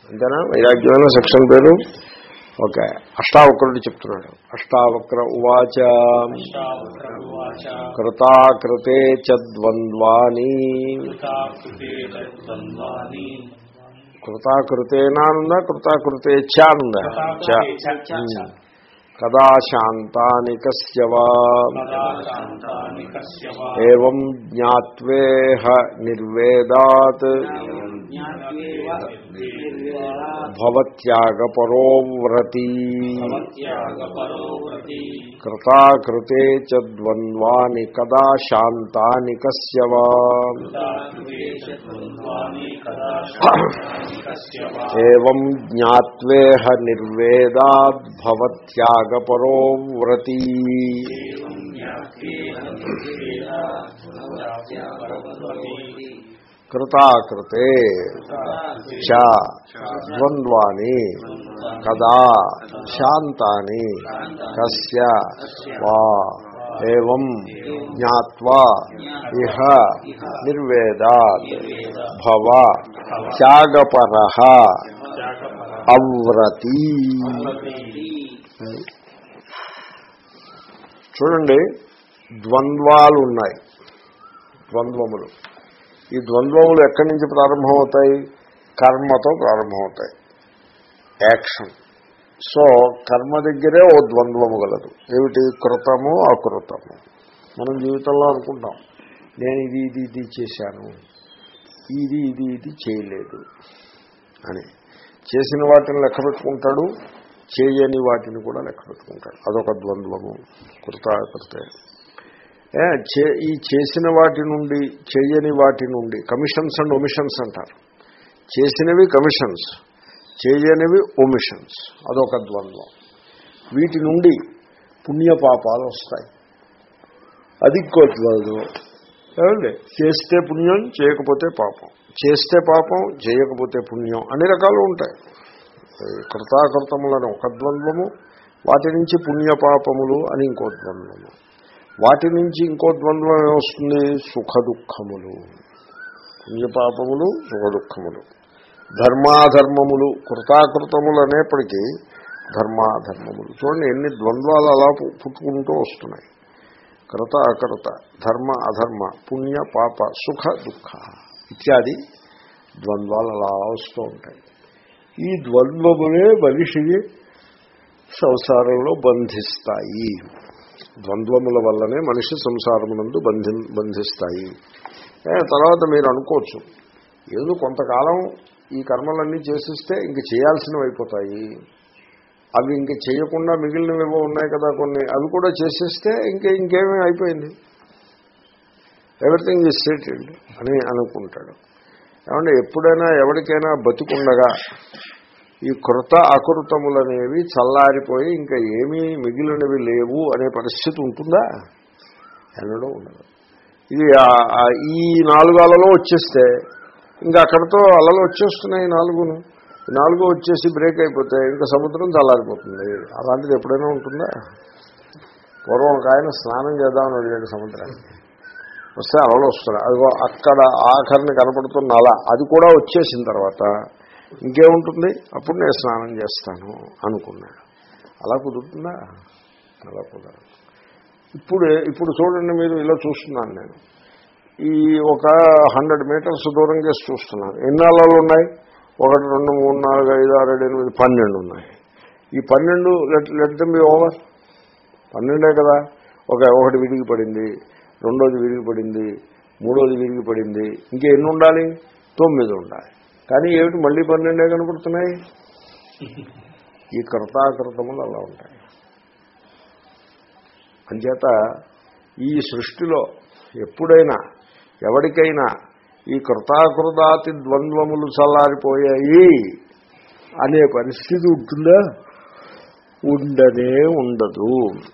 అంతేనా వైరాగ్యమైన సెక్షన్ పేరు ఓకే అష్టావక్రుడు చెప్తున్నాడు అష్టావక్ర ఉవాచ ఉవాచ కృతాకృతే చ ద్వంద్వాని కృతాకృతే ద్వంద్వాని కృతాకృతేనానుందా కృతాకృతే చానుందా చ ఉమ్. కదా శాంతాని కస్య వా కదా శాంతాని కస్య వా ఏం జ్ఞాత్వేహ నిర్వేదాత్ భవత్యాగపరో వ్రతి భవత్యాగపరో వ్రతి కృతాకృతే చ ద్వంద్వాని కదా శాంతాని కస్య వా కృతాకృతే చ ద్వంద్వాని కదా శాంతాని కస్య వా ఏం జ్ఞాత్వేహ నిర్వేదాత్ భవత్యాగపరో వ్రతి కృతాకృతే చ ద్వంద్వాని కదా శాంతాని కస్య వా ఏం జ్ఞాత్వా ఇహ నిర్వేదాత్ భవ త్యాగపర అవ్రతి చూడండి ద్వంద్వాలు ఉన్నాయి ద్వంద్వములు ఈ ద్వంద్వములు ఎక్కడి నుంచి ప్రారంభమవుతాయి కర్మతో ప్రారంభమవుతాయి యాక్షన్ సో కర్మ దగ్గరే ఓ ద్వంద్వము గలదు ఏమిటి కృతము అకృతము మనం జీవితంలో అనుకుంటాం నేను ఇది ఇది ఇది చేశాను ఇది ఇది ఇది చేయలేదు అని చేసిన వాటిని లెక్క పెట్టుకుంటాడు చేయని వాటిని కూడా లెక్క పెట్టుకుంటాడు అదొక ద్వంద్వము కృతాకృతే ఏ, చే- ఈ చేసిన వాటి నుండి చేయని వాటి నుండి కమిషన్స్ అండ్ ఒమిషన్స్ అంటారు చేసినవి కమిషన్స్ చేయనివి ఒమిషన్స్ అదొక ద్వంద్వం వీటి నుండి పుణ్యపాపాలు వస్తాయి అది ఇంకో ద్వంద్వం ఏమండి చేస్తే పుణ్యం చేయకపోతే పాపం చేస్తే పాపం చేయకపోతే పుణ్యం అన్ని రకాలు ఉంటాయి ఈ కృతాకృతములను ఒక ద్వంద్వము వాటి నుంచి పుణ్యపాపములు అని ఇంకో ద్వంద్వము వాటి నుంచి ఇంకో ద్వంద్వం ఏమొస్తుంది సుఖ దుఃఖములు పుణ్యపాపములు సుఖ దుఃఖములు ధర్మాధర్మములు కృతాకృతములు అనేప్పటికీ ధర్మాధర్మములు చూడండి ఎన్ని ద్వంద్వాలు అలా పు- పుట్టుకుంటూ వస్తున్నాయి కృత అకృత ధర్మ అధర్మ పుణ్య పాప సుఖ దుఃఖ ఇత్యాది ద్వంద్వాలు అలా వస్తూ ఉంటాయి ఈ ద్వంద్వములే మనిషిని సంసారంలో బంధిస్తాయి ద్వంద్వముల వల్లనే మనిషి సంసారమునందు బంధి బంధిస్తాయి ఏ, తర్వాత మీరు అనుకోవచ్చు ఏదో కొంతకాలం ఈ కర్మలన్నీ చేసిస్తే ఇంక చేయాల్సినవి అయిపోతాయి అవి ఇంక చేయకుండా మిగిలినవేవో ఉన్నాయి కదా కొన్ని అవి కూడా చేసేస్తే ఇంకే ఇంకేమీ అయిపోయింది ఎవ్రీథింగ్ ఈజ్ సెటిల్డ్ అని అనుకుంటాడు ఏమంటే ఎప్పుడైనా ఎవరికైనా బతుకుండగా ఈ కృత అకృతములనేవి చల్లారిపోయి ఇంకా ఏమీ మిగిలినవి లేవు అనే పరిస్థితి ఉంటుందా ఎన్నడూ ఉండదు ఇది ఆ- ఆ ఈ నాలుగు అలలో వచ్చేస్తే ఇంకా అక్కడతో అలలు వచ్చేస్తున్నాయి ఈ నాలుగును ఈ నాలుగు వచ్చేసి బ్రేక్ అయిపోతే ఇంకా సముద్రం చల్లారిపోతుంది అలాంటిది ఎప్పుడైనా ఉంటుందా పూర్వం ఒక ఆయన స్నానం చేద్దామని వెళ్ళాడు సముద్రానికి వస్తే అలలు వస్తున్నాయి అదిగో అక్కడ ఆఖరిని కనపడుతున్న అల అది కూడా వచ్చేసిన తర్వాత ఇంకేముంటుంది అప్పుడు నేను స్నానం చేస్తాను అనుకున్నాడు అలా కుదురుతుందా అలా కుదరదు ఇప్పుడు ఇప్పుడు చూడండి మీరు ఇలా చూస్తున్నాను నేను ఈ ఒక హండ్రెడ్ మీటర్స్ దూరం చేసి చూస్తున్నాను ఎన్ని అలలు ఉన్నాయి ఒకటి రెండు మూడు నాలుగు ఐదు ఆరు ఏడు ఎనిమిది పన్నెండు ఉన్నాయి ఈ పన్నెండు let let them be over పన్నెండే కదా ఒక ఒకటి విరిగి పడింది రెండోది విరిగి పడింది మూడోది విరిగి పడింది ఇంకా ఎన్ని ఉండాలి తొమ్మిది ఉండాలి కానీ ఏమిటి మళ్ళీ పన్నెండే కనపడుతున్నాయి ఈ కృతాకృతములు అలా ఉంటాయి అంచేత ఈ సృష్టిలో ఎప్పుడైనా ఎవరికైనా ఈ కృతాకృతాతి ద్వంద్వములు చల్లారిపోయాయి అనే పరిస్థితి ఉంటుందా ఉండనే ఉండదు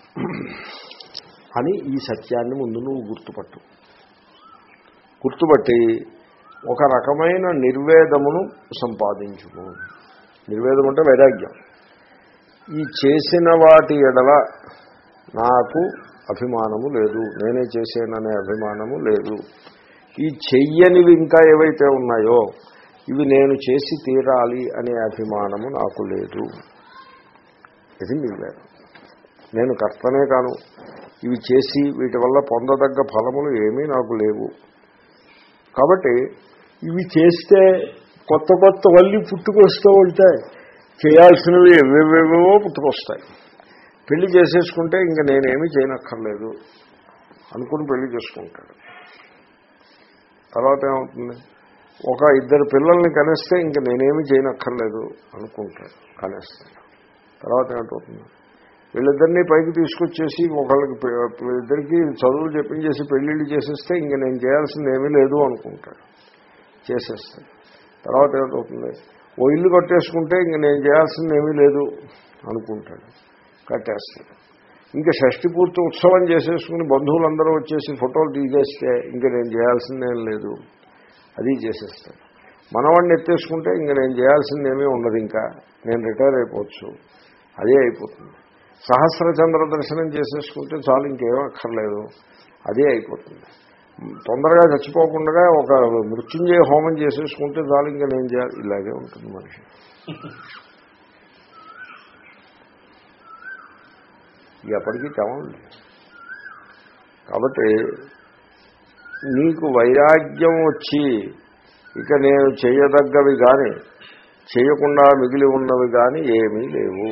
అని ఈ సత్యాన్ని ముందు నువ్వు గుర్తుపట్టు గుర్తుపట్టి ఒక రకమైన నిర్వేదమును సంపాదించుము నిర్వేదం అంటే వైరాగ్యం ఈ చేసిన వాటి ఎడల నాకు అభిమానము లేదు నేనే చేసాననే అభిమానము లేదు ఈ చెయ్యనివి ఇంకా ఏవైతే ఉన్నాయో ఇవి నేను చేసి తీరాలి అనే అభిమానము నాకు లేదు ఇది మిగిలేదు నేను కర్తనే కాను ఇవి చేసి వీటి వల్ల పొందదగ్గ ఫలములు ఏమీ నాకు లేవు కాబట్టి ఇవి చేస్తే కొత్త కొత్త వల్లి పుట్టుకొస్తూ ఉంటాయి చేయాల్సినవి ఎవేవేవో పుట్టుకొస్తాయి పెళ్లి చేసేసుకుంటే ఇంక నేనేమీ చేయనక్కర్లేదు అనుకుని పెళ్లి చేసుకుంటాడు తర్వాత ఏమవుతుంది ఒక ఇద్దరు పిల్లల్ని కనేస్తే ఇంక నేనేమీ చేయనక్కర్లేదు అనుకుంటాడు కనేస్తాడు తర్వాత ఏమిటవుతుంది వీళ్ళిద్దరినీ పైకి తీసుకొచ్చేసి ఒకళ్ళకి పి- ఇద్దరికి చదువులు చెప్పించేసి పెళ్లిళ్ళు చేసేస్తే ఇంక నేను చేయాల్సింది ఏమీ లేదు అనుకుంటాడు చేసేస్తాడు తర్వాత ఏమిటవుతుంది ఓ ఇల్లు కట్టేసుకుంటే ఇంక నేను చేయాల్సింది ఏమీ లేదు అనుకుంటాడు కట్టేస్తాడు ఇంకా షష్టి పూర్తి ఉత్సవం చేసేసుకుని బంధువులందరూ వచ్చేసి ఫోటోలు తీసేస్తే ఇంక నేను చేయాల్సిందేం లేదు అది చేసేస్తాడు మనవాడిని ఎత్తేసుకుంటే ఇంక నేను చేయాల్సింది ఏమీ ఉండదు ఇంకా నేను రిటైర్ అయిపోవచ్చు అదే అయిపోతుంది సహస్రచంద్ర దర్శనం చేసేసుకుంటే చాలు ఇంకేం అక్కర్లేదు అదే అయిపోతుంది తొందరగా చచ్చిపోకుండా ఒక మృత్యుంజయ హోమం చేసేసుకుంటే చాలు ఇంకా నేను చేయాలి ఇలాగే ఉంటుంది మనిషి ఎప్పటికీ తెమండి కాబట్టి నీకు వైరాగ్యం వచ్చి ఇక నేను చేయదగ్గవి కానీ చేయకుండా మిగిలి ఉన్నవి కానీ ఏమీ లేవు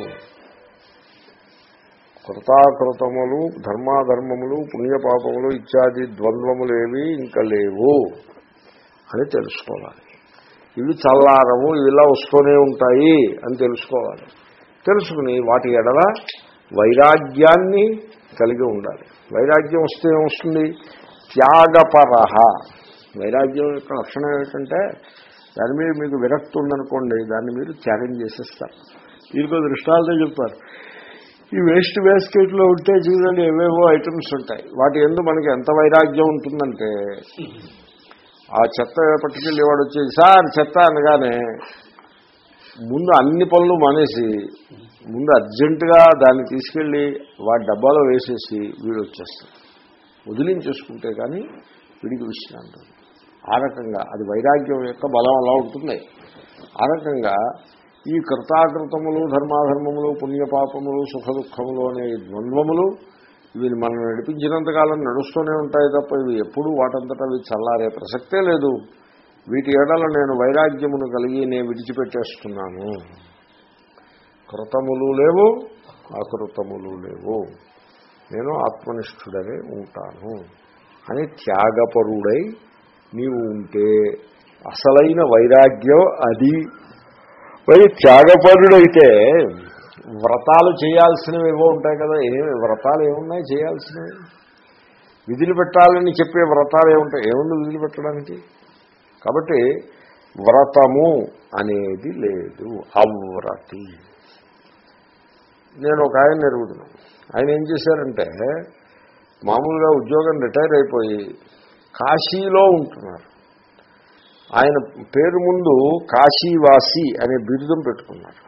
కృతాకృతములు ధర్మాధర్మములు పుణ్యపాపములు ఇత్యాది ద్వంద్వములు ఏవి ఇంకా లేవు అని తెలుసుకోవాలి ఇవి చల్లారము ఇవి ఇలా వస్తూనే ఉంటాయి అని తెలుసుకోవాలి తెలుసుకుని వాటి ఎడల వైరాగ్యాన్ని కలిగి ఉండాలి వైరాగ్యం వస్తే ఏమొస్తుంది త్యాగపరహ వైరాగ్యం యొక్క లక్షణం ఏమిటంటే దాని మీద మీకు విరక్తి ఉందనుకోండి దాన్ని మీరు త్యాగం చేసేస్తారు దీనికో దృష్టాలతో చెప్తారు ఈ వేస్ట్ బాస్కెట్లో ఉంటే చూడండి ఏవేవో ఐటమ్స్ ఉంటాయి వాటి ఎందు మనకి ఎంత వైరాగ్యం ఉంటుందంటే ఆ చెత్త పట్టుకెళ్ళి వాడు వచ్చేసి సార్ చెత్త అనగానే ముందు అన్ని పనులు మానేసి ముందు అర్జెంటుగా దాన్ని తీసుకెళ్ళి వాడి డబ్బాలో వేసేసి వీడు వచ్చేస్తాడు వదిలించేసుకుంటే కానీ వీడికి విశ్రాంతి ఉండదు. ఆ రకంగా అది వైరాగ్యం యొక్క బలం అలా ఉంటుంది ఆ రకంగా ఈ కృతాకృతములు ధర్మాధర్మములు పుణ్యపాపములు సుఖ దుఃఖములు అనే ఈ ద్వంద్వములు ఇవి మనం నడిపించినంతకాలం నడుస్తూనే ఉంటాయి తప్ప ఇవి ఎప్పుడూ వాటంతటా అవి చల్లారే ప్రసక్తే లేదు వీటి ఎడల నేను వైరాగ్యమును కలిగి నేను విడిచిపెట్టేస్తున్నాను కృతములు లేవు అకృతములు లేవు నేను ఆత్మనిష్ఠుడనే ఉంటాను అని త్యాగపరుడై నీవు ఉంటే అసలైన వైరాగ్యం అది మరి త్యాగపరుడైతే వ్రతాలు చేయాల్సినవి ఏవో ఉంటాయి కదా ఏమి వ్రతాలు ఏమున్నాయి చేయాల్సినవి విధులు పెట్టాలని చెప్పే వ్రతాలు ఏముంటాయి ఏముంది విధులు పెట్టడానికి కాబట్టి వ్రతము అనేది లేదు అవ్రతి నేను ఒక ఆయన ఎరుగుతున్నాను ఆయన ఏం చేశారంటే మామూలుగా ఉద్యోగం రిటైర్ అయిపోయి కాశీలో ఉంటున్నారు ఆయన పేరు ముందు కాశీవాసి అనే బిరుదం పెట్టుకున్నారు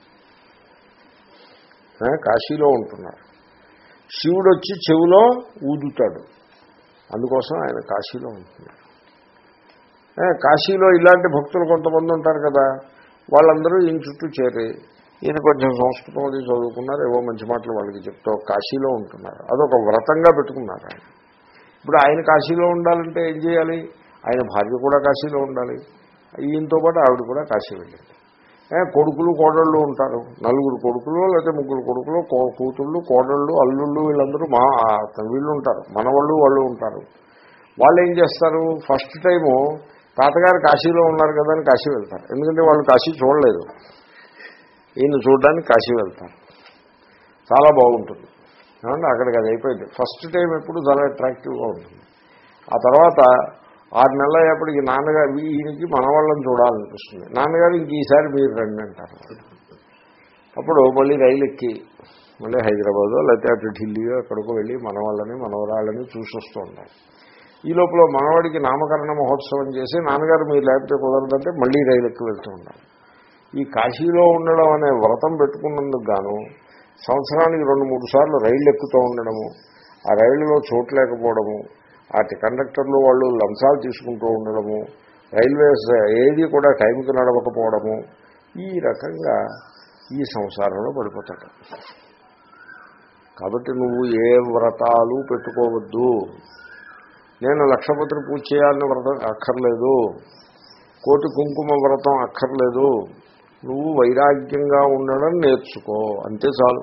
ఆ, కాశీలో ఉంటున్నారు శివుడు వచ్చి చెవిలో ఊదుతాడు అందుకోసం ఆయన కాశీలో ఉంటున్నారు ఆ, కాశీలో ఇలాంటి భక్తులు కొంతమంది ఉంటారు కదా వాళ్ళందరూ ఈయన చుట్టూ చేరి ఈయన కొంచెం సంస్కృతం అది చదువుకున్నారు ఏవో మంచి మాటలు వాళ్ళకి చెప్తూ కాశీలో ఉంటున్నారు అదొక వ్రతంగా పెట్టుకున్నారు ఆయన ఇప్పుడు ఆయన కాశీలో ఉండాలంటే ఏం చేయాలి ఆయన భార్య కూడా కాశీలో ఉండాలి ఈయనతో పాటు ఆవిడ కూడా కాశీ వెళ్ళింది ఏ, కొడుకులు కోడళ్ళు ఉంటారు నలుగురు కొడుకులు లేకపోతే ముగ్గురు కొడుకులు కో- కూతుళ్ళు కోడళ్ళు అల్లుళ్ళు వీళ్ళందరూ మా ఆ, వీళ్ళు ఉంటారు మనవాళ్ళు వాళ్ళు ఉంటారు వాళ్ళు ఏం చేస్తారు ఫస్ట్ టైము తాతగారు కాశీలో ఉన్నారు కదా అని కాశీ వెళ్తారు ఎందుకంటే వాళ్ళు కాశీ చూడలేదు ఈయన చూడడానికి కాశీ వెళ్తారు చాలా బాగుంటుంది ఏమంటే అక్కడికి అది అయిపోయింది ఫస్ట్ టైం ఎప్పుడు చాలా అట్రాక్టివ్గా ఉంటుంది ఆ తర్వాత ఆరు నెలలు అయ్యేప్పటికి నాన్నగారు ఈయనకి మనవాళ్ళని చూడాలనిపిస్తుంది నాన్నగారు ఇంక ఈసారి మీరు రండి అంటారు అప్పుడు మళ్ళీ రైలు ఎక్కి మళ్ళీ హైదరాబాద్ లేకపోతే అటు ఢిల్లీయో ఎక్కడికో వెళ్ళి మనవాళ్ళని మనవరాళ్ళని చూసి వస్తూ ఉంటారు ఈ లోపల మనవాడికి నామకరణ మహోత్సవం చేసి నాన్నగారు మీరు లేకపోతే కుదరదంటే మళ్ళీ రైలు ఎక్కి వెళ్తూ ఉంటారు ఈ కాశీలో ఉండడం అనే వ్రతం పెట్టుకున్నందుకు గాను సంవత్సరానికి రెండు మూడు సార్లు రైళ్ళు ఎక్కుతూ ఉండడము ఆ రైలులో చోటు లేకపోవడము ఆ కండక్టర్లు వాళ్ళు లంచాలు తీసుకుంటూ ఉండడము రైల్వేస్ ఏది కూడా టైంకి నడవకపోవడము ఈ రకంగా ఈ సంసారంలో పడిపోతాడు కాబట్టి నువ్వు ఏ వ్రతాలు పెట్టుకోవద్దు నేను లక్షపత్రి పూజ చేయాలని వ్రతం అక్కర్లేదు కోటి కుంకుమ వ్రతం అక్కర్లేదు నువ్వు వైరాగ్యంగా ఉండడం నేర్చుకో అంతే చాలు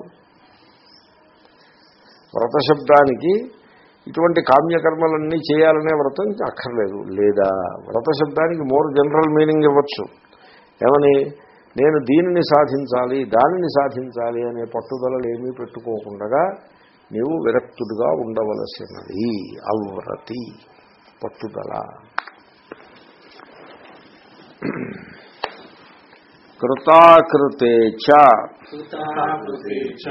వ్రత శబ్దానికి ఇటువంటి కామ్యకర్మలన్నీ చేయాలనే వ్రతం అక్కర్లేదు లేదా వ్రత శబ్దానికి మోర్ జనరల్ మీనింగ్ ఇవ్వచ్చు ఏమని నేను దీనిని సాధించాలి దానిని సాధించాలి అనే పట్టుదలలు ఏమీ పెట్టుకోకుండా నీవు విరక్తుడుగా ఉండవలసినది అవ్రతి పట్టుదల కృతాకృతే చ కృతాకృతే చ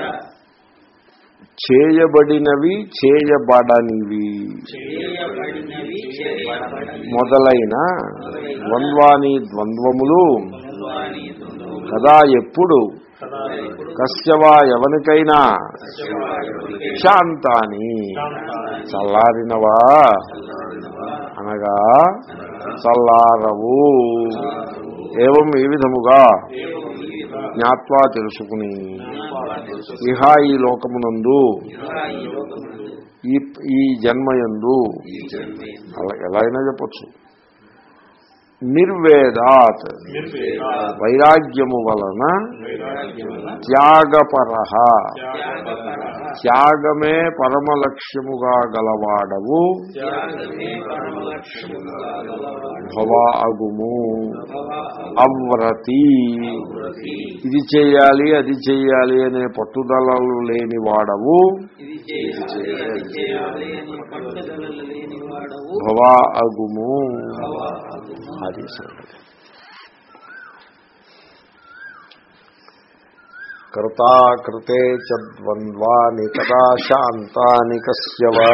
చేయబడినవి చేయబడనివి చేయబడినవి చేయబడనివి మొదలైన ద్వంద్వాని ద్వంద్వములు ద్వంద్వాని ద్వంద్వములు కదా ఎప్పుడు కదా ఇప్పుడు కశ్యవా ఎవరికైనా సత్యవాయుడికి శాంతాని శాంతాన్ని చల్లారినవా అనగా చల్లారవు ఏవం ఈ విధముగా జ్ఞాత్వా తెలుసుకుని ఇహ ఈ లోకమునందు ఈ ఈ జన్మయందు అలా ఎలా అయినా చెప్పచ్చు నిర్వేదాత్ వైరాగ్యము వలన త్యాగపర త్యాగమే పరమ లక్ష్యముగా గలవాడవు భవ అగుము అవ్రతి ఇది చేయాలి అది చేయాలి అనే పట్టుదలలు లేని వాడవు ఇది చేయాలి అది చేయాలి అని పట్టుదలలు లేని వాడవు భవ అగుము అది సంగతి కృతాకృతే చ ద్వంద్వాని కదా శాంతాని కస్య వా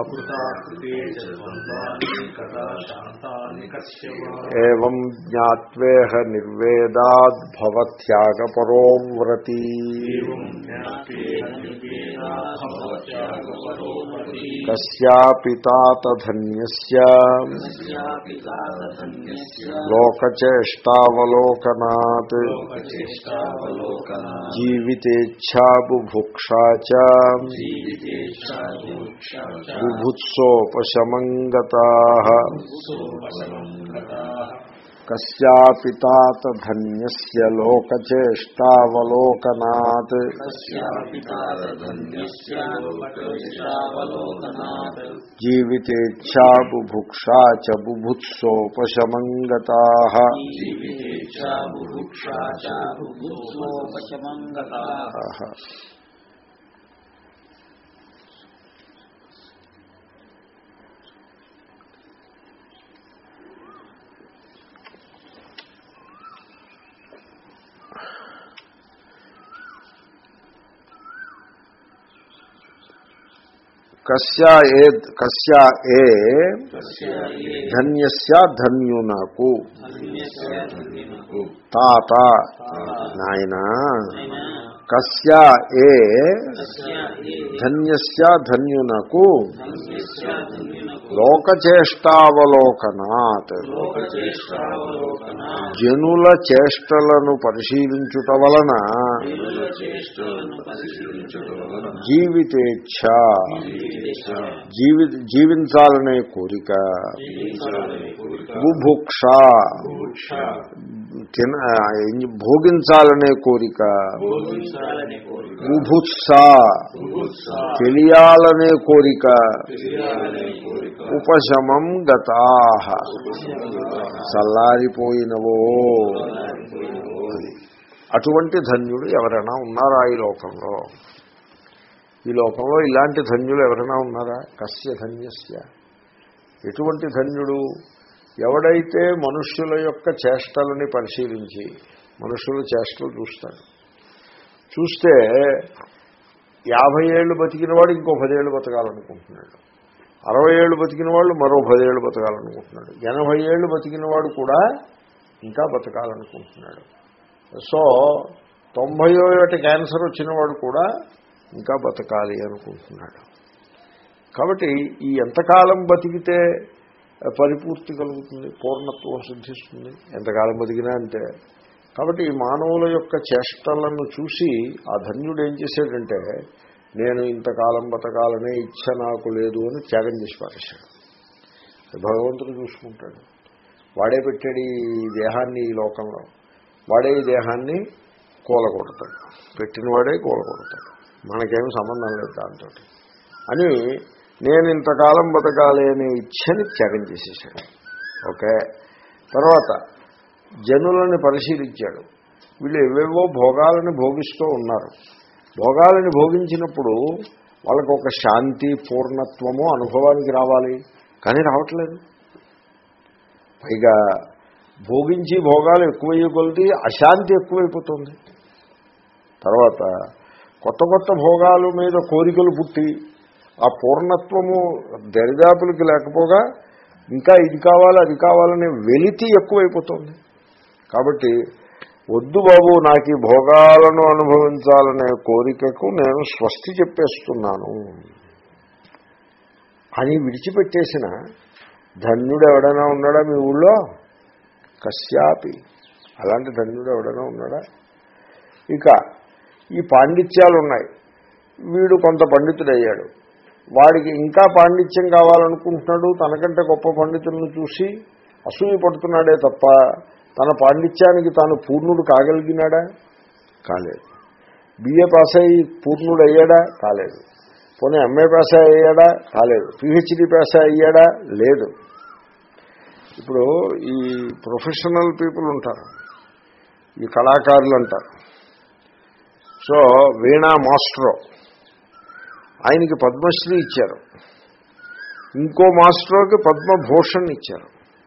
ఏం జ్ఞాత్వేహ నిర్వేదాద్ భవత్యాగపరో వ్రతి కస్యాపి తాతధన్యస్య లోకచేష్టావలోకనాత్ జీవితేచ్ఛాబుభుక్షా చ బుభుత్సోపశమంగతా కస్యాపి తాతధన్యస్య లోకచేష్టావలోకనాత్ జీవితేచ్ఛాబుభుక్షా చ బుభుత్సోపశమంగతా కస్యా ఏ కస్యా ఏ ధన్యస్య ధన్యునకు తాత నాయన కస్యా ఏ ధన్యస్య ధన్యునకు లోకచేష్టావలోకనాత్ జనుల చేష్టలను పరిశీలించుట వలన జీవితేచ్ఛ జీవి జీవించాలనే కోరిక బుభుక్ష తిన భోగించాలనే కోరిక బుభుత్స తెలియాలనే కోరిక ఉపశమం గతా చల్లారిపోయినవో అటువంటి ధన్యుడు ఎవరైనా ఉన్నారా ఈ లోకంలో ఈ లోకంలో ఇలాంటి ధన్యులు ఎవరైనా ఉన్నారా కస్య ధన్యస్య ఎటువంటి ధన్యుడు ఎవడైతే మనుష్యుల యొక్క చేష్టలని పరిశీలించి మనుషుల చేష్టలు చూస్తాడు చూస్తే యాభై ఏళ్ళు బతికిన వాడు ఇంకో పదేళ్ళు బతకాలనుకుంటున్నాడు అరవై ఏళ్ళు బతికిన వాళ్ళు మరో పదేళ్ళు బతకాలనుకుంటున్నాడు ఎనభై ఏళ్ళు బతికిన వాడు కూడా ఇంకా బతకాలనుకుంటున్నాడు సో తొంభై ఏటి క్యాన్సర్ వచ్చిన వాడు కూడా ఇంకా బతకాలి అనుకుంటున్నాడు కాబట్టి ఈ ఎంతకాలం బతికితే పరిపూర్తి కలుగుతుంది పూర్ణత్వం సిద్ధిస్తుంది ఎంతకాలం బతికినా అంతే కాబట్టి ఈ మానవుల యొక్క చేష్టలను చూసి ఆ ధన్యుడు ఏం చేశాడంటే నేను ఇంతకాలం బతకాలనే ఇచ్చ నాకు లేదు అని త్యాగం చేసి పారేశాడు అది భగవంతుడు చూసుకుంటాడు వాడే పెట్టాడు ఈ దేహాన్ని ఈ లోకంలో వాడే ఈ దేహాన్ని కూలగొడతాడు పెట్టినవాడే కూలగొడతాడు మనకేమి సంబంధం లేదు దాంతో అని నేను ఇంతకాలం బతకాలి అనే ఇచ్చని త్యాగం చేసేసాడు ఓకే తర్వాత జనులని పరిశీలించాడు వీళ్ళు ఏవేవో భోగాలని భోగిస్తూ ఉన్నారు భోగాలని భోగించినప్పుడు వాళ్ళకు ఒక శాంతి పూర్ణత్వము అనుభవానికి రావాలి కానీ రావట్లేదు పైగా భోగించి భోగాలు ఎక్కువయ్యే కొలిది అశాంతి ఎక్కువైపోతుంది తర్వాత కొత్త కొత్త భోగాల మీద కోరికలు పుట్టి ఆ పూర్ణత్వము దరిదాపులకి లేకపోగా ఇంకా ఇది కావాలి అది కావాలనే వెలితి ఎక్కువైపోతుంది కాబట్టి వద్దు బాబు నాకు ఈ భోగాలను అనుభవించాలనే కోరికకు నేను స్వస్తి చెప్పేస్తున్నాను అని విడిచిపెట్టేసిన ధన్యుడు ఎవడైనా ఉన్నాడా మీ ఊళ్ళో కశ్యాపి అలాంటి ధన్యుడు ఎవడైనా ఉన్నాడా ఇక ఈ పాండిత్యాలు ఉన్నాయి వీడు కొంత పండితుడయ్యాడు వాడికి ఇంకా పాండిత్యం కావాలనుకుంటున్నాడు తనకంటే గొప్ప పండితులను చూసి అసూయ పడుతున్నాడే తప్ప తన పాండిత్యానికి తాను పూర్ణుడు కాగలిగినాడా కాలేదు బిఏ పాస్ అయ్యి పూర్ణుడు అయ్యాడా కాలేదు పోనీ ఎంఏ పాస్ అయ్యాడా కాలేదు పిహెచ్డి పాస్ అయ్యాడా లేదు ఇప్పుడు ఈ ప్రొఫెషనల్ పీపుల్ ఉంటారు ఈ కళాకారులు అంటారు సో వీణా మాస్ట్రో ఆయనకి పద్మశ్రీ ఇచ్చారు ఇంకో మాస్టర్కి పద్మభూషణ్ ఇచ్చారు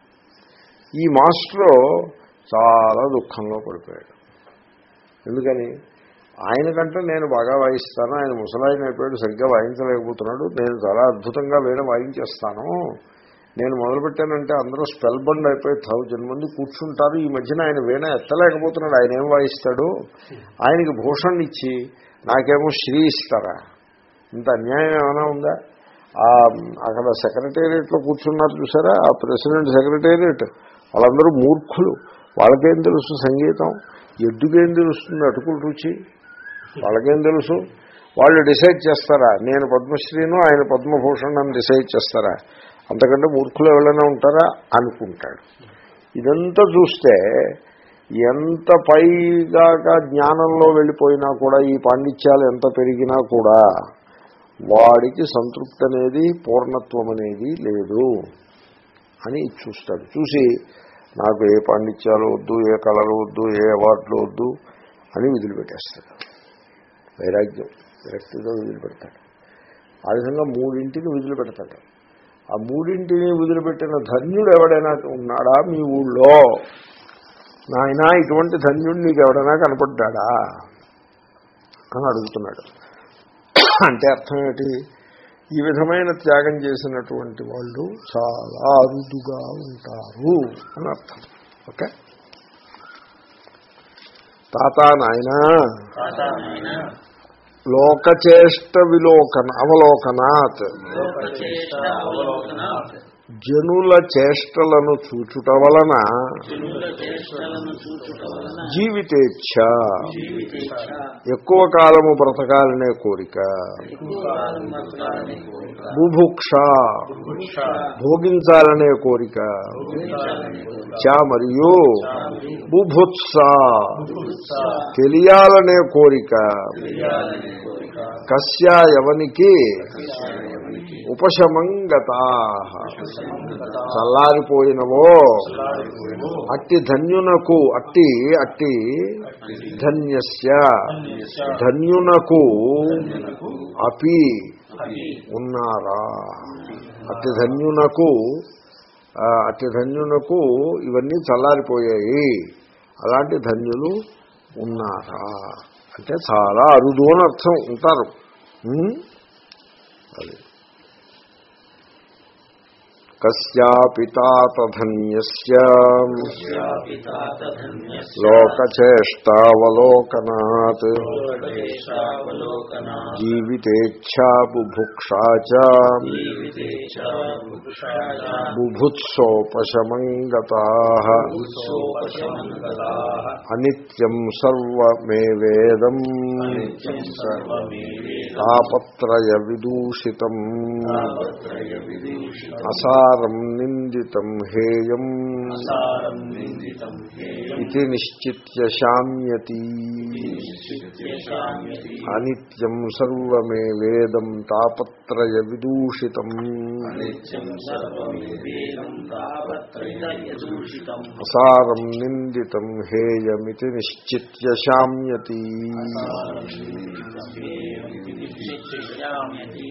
ఈ మాస్టరు చాలా దుఃఖంలో పడిపోయాడు ఎందుకని ఆయనకంటే నేను బాగా వాయిస్తాను ఆయన ముసలాయన అయిపోయాడు సరిగ్గా వాయించలేకపోతున్నాడు నేను చాలా అద్భుతంగా వీణ వాయించేస్తాను నేను మొదలుపెట్టానంటే అందరూ స్పెల్ బండ్ అయిపోయి థౌజండ్ మంది కూర్చుంటారు ఈ మధ్యన ఆయన వీణ ఎత్తలేకపోతున్నాడు ఆయన ఏం వాయిస్తాడు ఆయనకి భూషణ్ ఇచ్చి నాకేమో శ్రీ ఇస్తారా ఇంత అన్యాయం ఏమైనా ఉందా ఆ అక్కడ సెక్రటేరియట్లో కూర్చున్నారు చూసారా ఆ ప్రెసిడెంట్ సెక్రటేరియట్ వాళ్ళందరూ మూర్ఖులు వాళ్ళకేం తెలుసు సంగీతం ఎద్దుకేం తెలుస్తుంది అటుకులు రుచి వాళ్ళకేం తెలుసు వాళ్ళు డిసైడ్ చేస్తారా నేను పద్మశ్రీను ఆయన పద్మభూషణ్ అని డిసైడ్ చేస్తారా అంతకంటే మూర్ఖులు ఎవరైనా ఉంటారా అనుకుంటాడు ఇదంతా చూస్తే ఎంత పైగా జ్ఞానంలో వెళ్ళిపోయినా కూడా ఈ పాండిత్యాలు ఎంత పెరిగినా కూడా వాడికి సంతృప్తి అనేది పూర్ణత్వం అనేది లేదు అని చూస్తాడు చూసి నాకు ఏ పాండిత్యాలు వద్దు ఏ కళలు వద్దు ఏ అవార్డులు వద్దు అని వదిలిపెట్టేస్తాడు వైరాగ్యం విరక్తితో వదిలిపెడతాడు ఆ విధంగా మూడింటిని వదిలిపెడతాడు ఆ మూడింటిని వదిలిపెట్టిన ధన్యుడు ఎవడైనా ఉన్నాడా మీ ఊళ్ళో నాయన ఇటువంటి ధన్యుడు నీకు ఎవడైనా కనపడ్డా అని అడుగుతున్నాడు అంటే అర్థం ఏంటి ఈ విధమైన త్యాగం చేసినటువంటి వాళ్ళు చాలా అరుదుగా ఉంటారు అని అర్థం ఓకే తాత నాయన తాతానాయన లోకచేష్ట విలోకన అవలోకనాత్ లోకచేష్ట అవలోకనాత్ జనుల చేష్టలను చూచుట వలన జనుల చేష్టలను చూచుట వలన జీవితేచ్ఛ జీవితేచ్ఛ ఎక్కువ కాలము బ్రతకాలనే కోరిక ఎక్కువ కాలం బతకాలని కోరిక బుభుక్ష వృక్ష భోగించాలనే కోరిక భోగించాలని కోరిక చ మరియు బుభుత్స ఉత్సాహ తెలియాలనే కోరిక చేయాలనే కోరిక కస్యా ఎవనికి ఉపశమంగతా చల్లారిపోయినవో అట్టి ధన్యునకు అట్టి అట్టి ధన్యస్య ధన్యునకు అపి ఉన్నారా అట్టి ధన్యునకు ఆ, అట్టి ధన్యునకు ఇవన్నీ చల్లారిపోయాయి అలాంటి ధన్యులు ఉన్నారా అంటే చాలా అరుదు అని అర్థం ఉంటారు ఉం? అది కస్యాపి తాతధన్యస్య పితా తధన్యస్య లోకచేష్టావలోకనాత్ లోకదేశావలోకనా జీవితేచ్ఛా బుభుక్షా చ జీవితేచ వృక్షా బుభుత్సోపశమంగతాః ఉత్సోపశమన్గతాః అనిత్యం సర్వమేవేదం నిత్యం సర్వమేవేదం తాపత్రయ విదూషితం తాపత్రయ విదూషితం అసారం నిందితం హేయం సారం నిందితం హేయం ఇది నిశ్చిత్య శామ్యతి చిత్యశామ్యతి అనిత్యం సర్వమేవేదం తాపత్రయ విదూషితం నిత్యం సర్వమేవేదం తాపత్రయ యదూషితం అసారం నిందితం హేయమితి నిశ్చిత్య శామ్యతి చిత్యశామ్యతి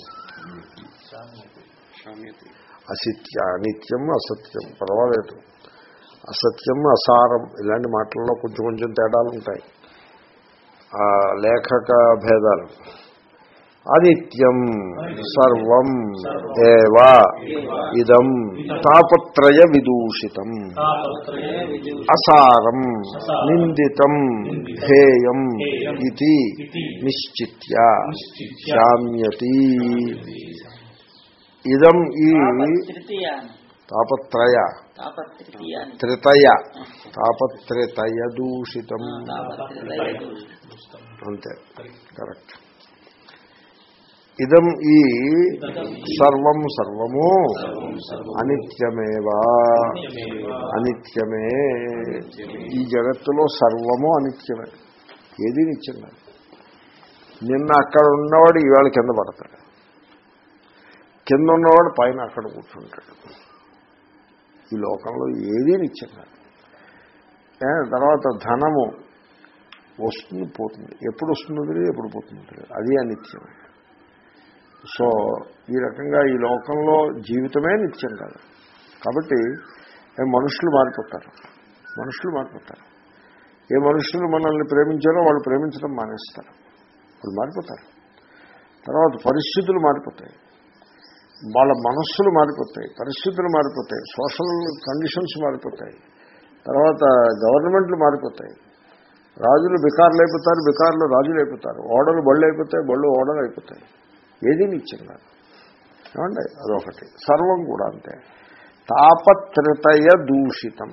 అసిత్య అనిత్యం అసత్యం పర్వాలేదు అసత్యం అసారం ఇలాంటి మాటల్లో కొంచెం కొంచెం తేడాలు ఉంటాయి ఆ లేఖక భేదాలు అనిత్యం సర్వం ఏవా ఇదం తాపత్రయ విదూషితం తాపత్రయ విదూషితం అసారం నిందితం హేయం ఇది నిశ్చిత్య శామ్యతి ఇదం ఈ తృతీయాన్ని తాపత్రయ తాపత్రితీయాన్ని త్రితయ తాపత్రితయ దూషితం తాపత్రితయ అంతే కరెక్ట్ ఇదం ఈ సర్వం సర్వము అనిత్యమేవా అనిత్యమే ఈ జగత్తులో సర్వము అనిత్యమే ఏది నిత్యం కాదు నిన్న అక్కడ ఉన్నవాడు ఈవేళ కింద పడతాడు కింద ఉన్నవాడు పైన అక్కడ కూర్చుంటాడు ఈ లోకంలో ఏదీ నిత్యం కాదు ఏ, తర్వాత ధనము వస్తుంది పోతుంది ఎప్పుడు వస్తుందో తెలియదు ఎప్పుడు పోతుందో తెలియదు అది అనిత్యమే సో ఈ రకంగా ఈ లోకంలో జీవితమే నిత్యం కాదు కాబట్టి ఏ మనుషులు మారిపోతారు మనుషులు మారిపోతారు ఏ మనుషులు మనల్ని ప్రేమించారో వాళ్ళు ప్రేమించడం మానేస్తారు వాళ్ళు మారిపోతారు తర్వాత పరిస్థితులు మారిపోతాయి వాళ్ళ మనస్సులు మారిపోతాయి పరిస్థితులు మారిపోతాయి సోషల్ కండిషన్స్ మారిపోతాయి తర్వాత గవర్నమెంట్లు మారిపోతాయి రాజులు బికార్లు అయిపోతారు బికార్లు రాజులు అయిపోతారు ఓడలు బళ్ళు అయిపోతాయి బళ్ళు ఓడలు అయిపోతాయి ఏది నిత్యం కాదు ఏమండి అదొకటి సర్వం కూడా అంతే తాపత్రితయ దూషితం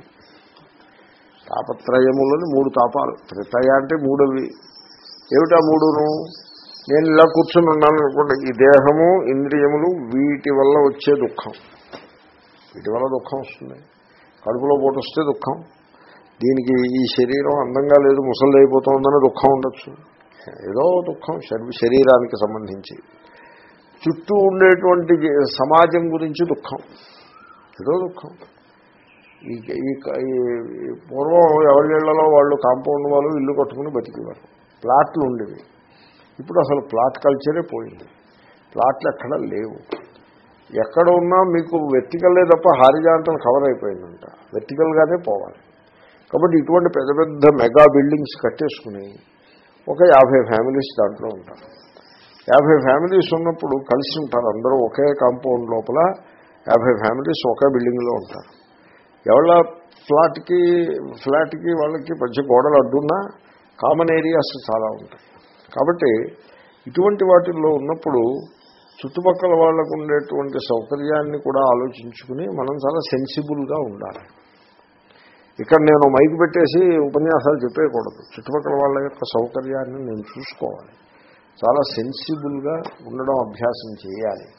తాపత్రయములని మూడు తాపాలు త్రితయ అంటే మూడవి ఏమిటా మూడును నేను ఇలా కూర్చుని ఉన్నాను అనుకోండి ఈ దేహము ఇంద్రియములు వీటి వల్ల వచ్చే దుఃఖం వీటి వల్ల దుఃఖం వస్తుంది కడుపులో పోటు వస్తే దుఃఖం దీనికి ఈ శరీరం అందంగా లేదు ముసలి అయిపోతుందని దుఃఖం ఉండొచ్చు ఏదో దుఃఖం శరీ- శరీరానికి సంబంధించి చుట్టూ ఉండేటువంటి జీ- సమాజం గురించి దుఃఖం ఏదో దుఃఖం ఈ ఈ ఈ పూర్వం ఎవరి ఇళ్లలో వాళ్ళు కాంపౌండ్ వాళ్ళు ఇల్లు కట్టుకుని బతికేవారు ప్లాట్లు ఉండేవి ఇప్పుడు అసలు ప్లాట్ కల్చరే పోయింది ప్లాట్లు ఎక్కడ లేవు ఎక్కడ ఉన్నా మీకు వెర్టికల్లే తప్ప హారిజాంటల్ కవర్ అయిపోయిందంట వెర్టికల్గానే పోవాలి కాబట్టి ఇటువంటి పెద్ద పెద్ద మెగా బిల్డింగ్స్ కట్టేసుకుని ఒక యాభై ఫ్యామిలీస్ దాంట్లో ఉంటారు యాభై ఫ్యామిలీస్ ఉన్నప్పుడు కలిసి ఉంటారు అందరూ ఒకే కాంపౌండ్ లోపల యాభై ఫ్యామిలీస్ ఒకే బిల్డింగ్లో ఉంటారు ఎవళ్ళ ఫ్లాట్కి ఫ్లాట్కి వాళ్ళకి మధ్య గోడలు అడ్డున్నా కామన్ ఏరియాస్ చాలా ఉంటాయి కాబట్టి ఇటువంటి వాటిల్లో ఉన్నప్పుడు చుట్టుపక్కల వాళ్ళకు ఉండేటువంటి సౌకర్యాన్ని కూడా ఆలోచించుకుని మనం చాలా సెన్సిబుల్గా ఉండాలి ఇక్కడ నేను మైక్ పెట్టేసి ఉపన్యాసాలు చెప్పేయకూడదు చుట్టుపక్కల వాళ్ళ యొక్క సౌకర్యాన్ని నేను చూసుకోవాలి చాలా సెన్సిబుల్గా ఉండడం అభ్యాసం చేయాలి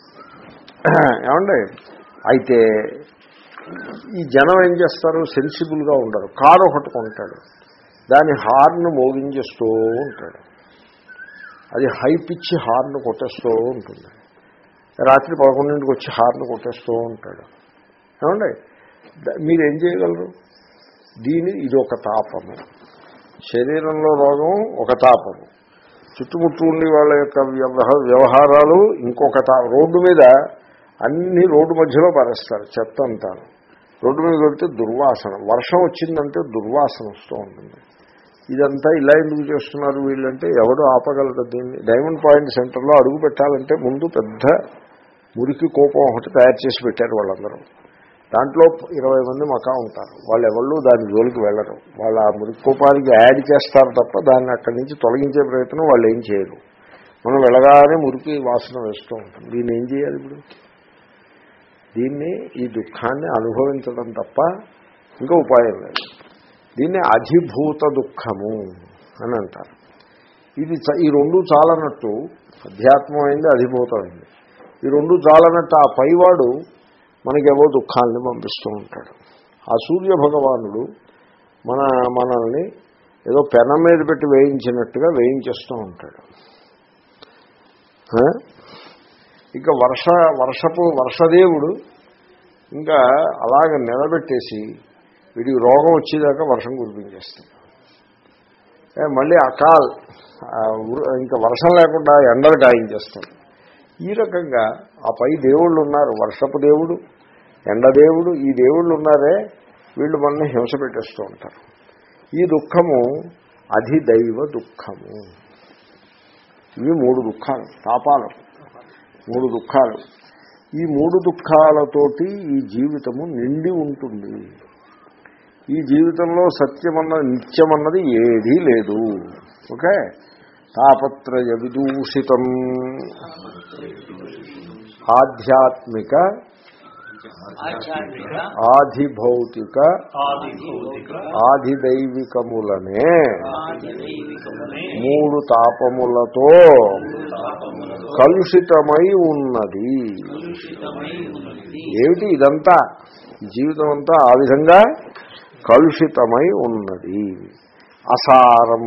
ఏమండి అయితే ఈ జనం ఏం చేస్తారు సెన్సిబుల్గా ఉండరు కారు ఒకటి కొంటాడు దాని హార్న్ మోగించేస్తూ ఉంటాడు అది హై పిచ్చి హార్న్ కొట్టేస్తూ ఉంటుంది రాత్రి పదకొండింటికి వచ్చి హార్న్ కొట్టేస్తూ ఉంటాడు ఏమండి ద- మీరు ఏం చేయగలరు దీని ఇది ఒక తాపము శరీరంలో రోగం ఒక తాపము చుట్టుముట్టు ఉండి వాళ్ళ యొక్క వ్యవహ- వ్యవహారాలు ఇంకొక తా రోడ్డు మీద అన్ని రోడ్డు మధ్యలో పారేస్తారు చెత్త అంతా రోడ్డు మీద పెడితే దుర్వాసన వర్షం వచ్చిందంటే దుర్వాసన వస్తూ ఉంటుంది ఇదంతా ఇలా ఎందుకు చేస్తున్నారు వీళ్ళంటే ఎవడు ఆపగలరు దీన్ని డైమండ్ పాయింట్ సెంటర్లో అడుగు పెట్టాలంటే ముందు పెద్ద మురికి కోపం ఒకటి తయారు చేసి పెట్టారు వాళ్ళందరూ దాంట్లో ఇరవై మంది మకా ఉంటారు వాళ్ళు ఎవళ్ళు దాని జోలికి వెళ్ళరు వాళ్ళు ఆ మురికి కోపానికి యాడ్ చేస్తారు తప్ప దాన్ని అక్కడి నుంచి తొలగించే ప్రయత్నం వాళ్ళు ఏం చేయరు మనం వెళ్ళగానే మురికి వాసన వేస్తూ ఉంటాం దీన్ని ఏం చేయాలి ఇప్పుడు దీన్ని ఈ దుఃఖాన్ని అనుభవించడం తప్ప ఇంకా ఉపాయం లేదు దీన్ని అధిభూత దుఃఖము అని అంటారు ఇది చ- ఈ రెండు చాలనట్టు అధ్యాత్మమైంది అధిభూతమైంది ఈ రెండు చాలనట్టు ఆ పైవాడు మనకేవో దుఃఖాలని పంపిస్తూ ఉంటాడు ఆ సూర్య భగవానుడు మన మనల్ని ఏదో పెనం మీద పెట్టి వేయించినట్టుగా వేయించేస్తూ ఉంటాడు ఆ? ఇక వర్ష వర్షపు వర్షదేవుడు ఇంకా అలాగ నిలబెట్టేసి వీడికి రోగం వచ్చేదాకా వర్షం కురిపించేస్తాడు ఏ, మళ్ళీ అకాల్ ఆ, ఉరు- ఇంకా వర్షం లేకుండా ఎండలు గాయించేస్తాడు ఈ రకంగా ఆ పై దేవుళ్ళు ఉన్నారు వర్షపు దేవుడు ఎండదేవుడు ఈ దేవుళ్ళు ఉన్నారే వీళ్ళు మనల్ని హింస పెట్టేస్తూ ఉంటారు ఈ దుఃఖము అధిదైవ దుఃఖము ఇవి మూడు దుఃఖాలు తాపాలు మూడు దుఃఖాలు ఈ మూడు దుఃఖాలతోటి ఈ జీవితము నిండి ఉంటుంది ఈ జీవితంలో సత్యమన్నది నిత్యమన్నది ఏదీ లేదు ఓకే తాపత్రయ విదూషితం ఆధ్యాత్మిక ఆధ్యాత్మిక ఆధిభౌతిక ఆదిభౌతిక ఆధిదైవికములనే ఆదిదైవికములే మూడు తాపములతో తాపములతో కలుషితమై ఉన్నది కలుషితమై ఉన్నది ఏమిటి ఇదంతా ఈ జీవితం అంతా ఆ విధంగా కలుషితమై ఉన్నది అసారం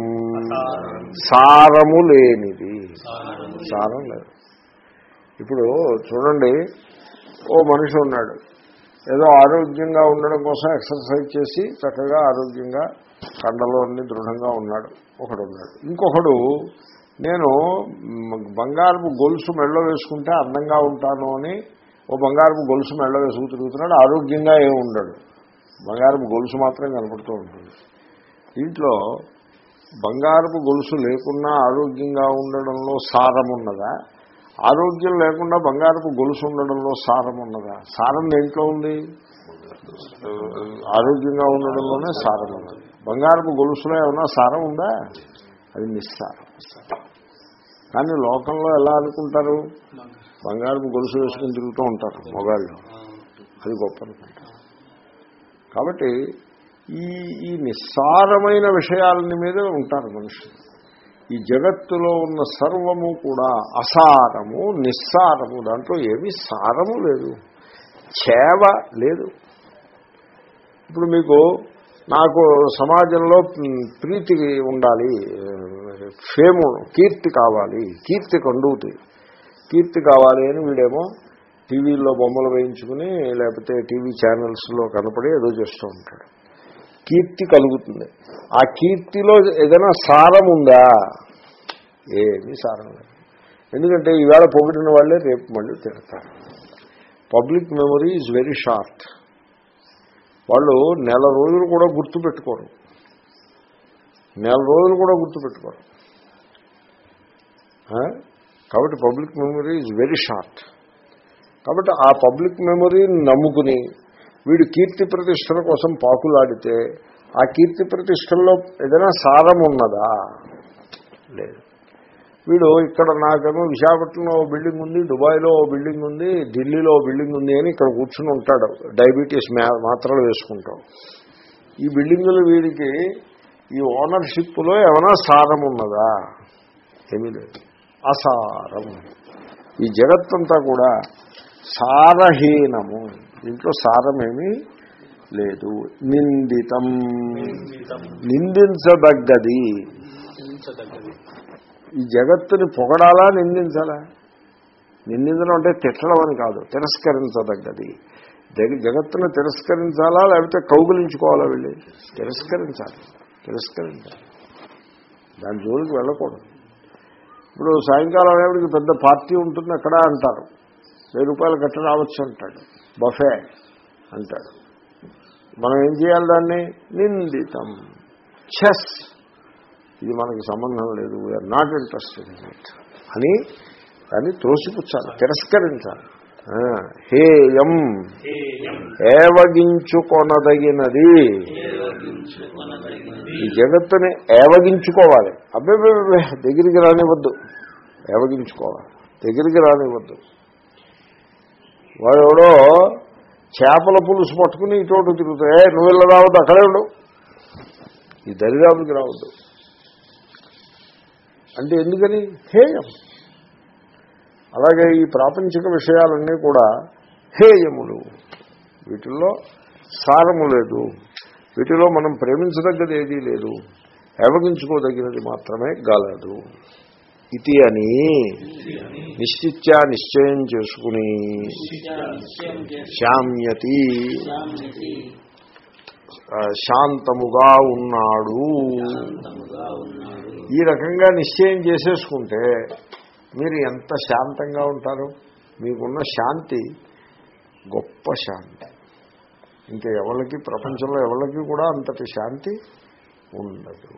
సారము లేనిది సారం లేదు ఇప్పుడు చూడండి ఓ మనిషి ఉన్నాడు ఏదో ఆరోగ్యంగా ఉండడం కోసం ఎక్సర్సైజ్ చేసి చక్కగా ఆరోగ్యంగా కండలో అన్ని దృఢంగా ఉన్నాడు ఒకడు ఉన్నాడు ఇంకొకడు నేను మ్, బంగారపు గొలుసు మెళ్ళో వేసుకుంటే అందంగా ఉంటాను అని ఓ బంగారపు గొలుసు మెళ్ళో వేసుకు తిరుగుతున్నాడు ఆరోగ్యంగా ఏమి ఉండడు బంగారపు గొలుసు మాత్రం కనపడుతూ ఉంటుంది దీంట్లో బంగారపు గొలుసు లేకున్నా ఆరోగ్యంగా ఉండడంలో సారం ఉన్నదా ఆరోగ్యం లేకుండా బంగారపు గొలుసు ఉండడంలో సారం ఉన్నదా సారం దేంట్లో ఉంది ఆరోగ్యంగా ఉండడంలోనే సారం ఉన్నది బంగారపు గొలుసులో ఏమైనా సారం ఉందా అది నిస్సారం కానీ లోకంలో ఎలా అనుకుంటారు బంగారపు గొలుసు వేసుకుని తిరుగుతూ ఉంటారు మొగాళ్ళు అది గొప్ప అనుకుంటారు కాబట్టి ఈ ఈ నిస్సారమైన విషయాలని మీద ఉంటారు మనుషులు ఈ జగత్తులో ఉన్న సర్వము కూడా అసారము నిస్సారము దాంట్లో ఏమీ సారము లేదు చేవ లేదు ఇప్పుడు మీకు నాకు సమాజంలో మ్, ప్రీతి ఉండాలి ఫేము కీర్తి కావాలి కీర్తి కండువుతి కీర్తి కావాలి అని వీడేమో టీవీల్లో బొమ్మలు వేయించుకుని లేకపోతే టీవీ ఛానల్స్లో కనపడి ఏదో చేస్తూ ఉంటాడు కీర్తి కలుగుతుంది ఆ కీర్తిలో ఏదైనా సారం ఉందా ఏమీ సారం లేదు ఎందుకంటే ఈవేళ పొగిడిన వాళ్ళే రేపు మళ్ళీ తిడతారు public memory is very short వాళ్ళు నెల రోజులు కూడా గుర్తుపెట్టుకోరు నెల రోజులు కూడా గుర్తుపెట్టుకోరు ఆ? కాబట్టి public memory is very short కాబట్టి ఆ పబ్లిక్ మెమరీని నమ్ముకుని వీడు కీర్తి ప్రతిష్టల కోసం పాకులాడితే ఆ కీర్తి ప్రతిష్టల్లో ఏదైనా సారం ఉన్నదా లేదు వీడు ఇక్కడ నాకేమో విశాఖపట్నంలో ఓ బిల్డింగ్ ఉంది దుబాయ్లో ఓ బిల్డింగ్ ఉంది ఢిల్లీలో ఓ బిల్డింగ్ ఉంది అని ఇక్కడ కూర్చుని ఉంటాడు డయాబెటీస్ మ్యా మాత్రలు వేసుకుంటాం ఈ బిల్డింగులు వీడికి ఈ ఓనర్షిప్లో ఏమైనా సారం ఉన్నదా ఏమీ లేదు అసారం ఈ జగత్తంతా కూడా సారహీనము దీంట్లో సారమేమీ లేదు నిందితం నిందించదగ్గది హింసదగ్గది ఈ జగత్తుని పొగడాలా నిందించాలా నిందించడం అంటే తిట్టడం అని కాదు తిరస్కరించదగ్గది జగ జగత్తును తిరస్కరించాలా లేకపోతే కౌగులించుకోవాలా వెళ్ళి తిరస్కరించాలి తిరస్కరించాలి దాని జోలికి వెళ్ళకూడదు ఇప్పుడు సాయంకాలం అయ్యేప్పటికి పెద్ద పార్టీ ఉంటుంది అక్కడ అంటారు వెయ్యి రూపాయలు కట్ట రావచ్చు అంటాడు బఫే అంటాడు మనం ఏం చేయాలి దాన్ని నిందితం చెస్ ఇది మనకి సంబంధం లేదు we're not interested in it అని దాన్ని త్రోసిపుచ్చాలి తిరస్కరించాలి ఆ, హేయం హేయం ఏవగించుకొనదగినది ఏవగించుకొనదగినది ఈ జగత్తుని ఏవగించుకోవాలి అబ్బే దగ్గరికి రానివ్వద్దు ఏవగించుకోవాలి దగ్గరికి రానివ్వద్దు వాడు ఎవడో చేపల పులుసు పట్టుకుని ఇటు తిరుగుతాయి "ఏ, నువ్వు ఇలా రావద్దు అక్కడే ఉండు ఈ దరిదాపుకి రావద్దు అంటే ఎందుకని హేయం అలాగే ఈ ప్రాపంచిక విషయాలన్నీ కూడా హేయములు వీటిల్లో సారము లేదు వీటిలో మనం ప్రేమించదగ్గది ఏదీ లేదు ఏవగించుకోదగినది మాత్రమే గలదు ఇది అని నిశ్చిత్యా నిశ్చయం చేసుకుని నిశ్చయం చేసి శామ్యతి శాంతి ఆ, శాంతముగా ఉన్నాడు శాంతముగా ఉన్నాడు ఈ రకంగా నిశ్చయం చేసేసుకుంటే మీరు ఎంత శాంతంగా ఉంటారు మీకున్న శాంతి గొప్ప శాంతి ఇంకా ఎవరికి ప్రపంచంలో ఎవరికి కూడా అంతటి శాంతి ఉండదు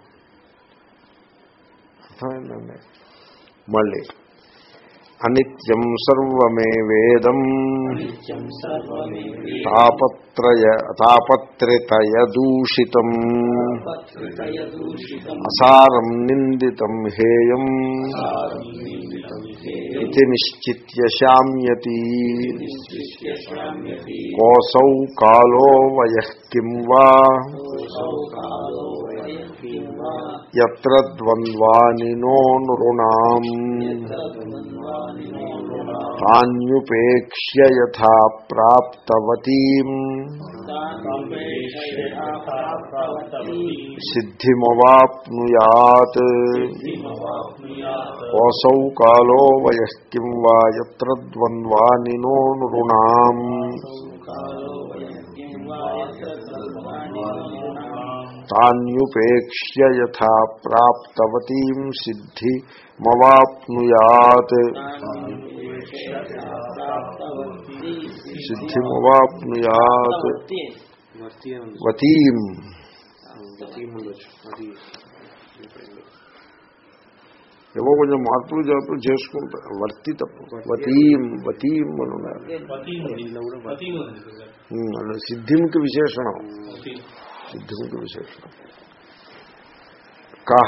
అర్థమైందండి మళ్ళీ అనిత్యం సర్వమే వేదం నిత్యం సర్వమే తాపత్రయ తాపత్రితయ దూషితం పత్రితయ దూషితం అసారం నిందితం హేయం నిందితం హేయం ఇది నిశ్చిత్య శామ్యతి నిశ్చిత్య శామ్యతి కోసౌ కాలో వయః కిం వా సౌకాలో వయం కిం వా యత్ర ద్వంద్వానినో నృణాం తద్వన్వానినో నృణా తాన్యుపేక్ష్య యథా ప్రాప్తవతీం తానుపేక్షయా ప్రాప్తవతి సిద్ధిమవాప్నుయాత్ హిమవాప్నుయాత్ కోసౌ కాలో వయః కిం వా యత్ర ద్వంద్వానినో నృణాం కాలో వయం కిం వా యత్ర తద్వానినో నృణా తాన్యుపేక్ష్య యథా ప్రాప్తవతీం సిద్ధిమవాప్నుయాత్ సిద్ధిమవాప్నుయాత్ వతీం ఏవో కొంచెం మార్పులు జాతులు చేసుకుంటారు వర్తి తప్పు వతీం వతీం అని ఉన్నారు ఉమ్, అది సిద్ధింకి విశేషణం సిద్ధింకి విశేషణం కహ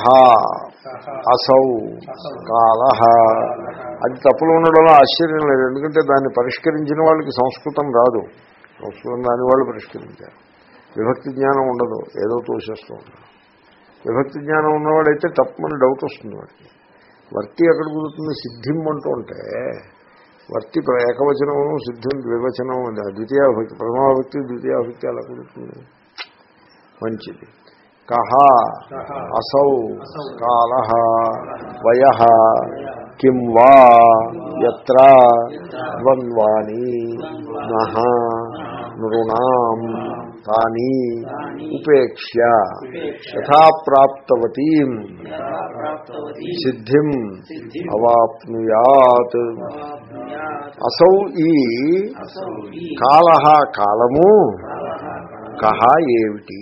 అసౌ కాల అది తప్పులు ఉండడంలో ఆశ్చర్యం లేదు ఎందుకంటే దాన్ని పరిష్కరించిన వాళ్ళకి సంస్కృతం రాదు సంస్కృతం దాని వాళ్ళు పరిష్కరించారు విభక్తి జ్ఞానం ఉండదు ఏదో తోసేస్తూ ఉంటారు విభక్తి జ్ఞానం ఉన్నవాడైతే తప్పమని డౌట్ వస్తుంది వాడికి వర్తి ఎక్కడ కుదురుతుంది సిద్ధిం అంటూ ఉంటే వర్తి ప్ర- ఏకవచనము సిద్ధిం ద్వివచనం ద్వితీయ విభక్తి ప్రథమ విభక్తి ద్వితీయ విభక్తి అలా కుదురుతుంది మంచిది కహ అసౌ కాల వయ కిం వా ఎత్ర ద్వంద్వాని నహ నృణాం తాని ఉపేక్ష్య యథాప్రాప్తవతీం ప్రాప్తవతి సిద్ధిం అవాప్నుయాత్ అసౌ ఈ కాల కాలము కహ ఏమిటి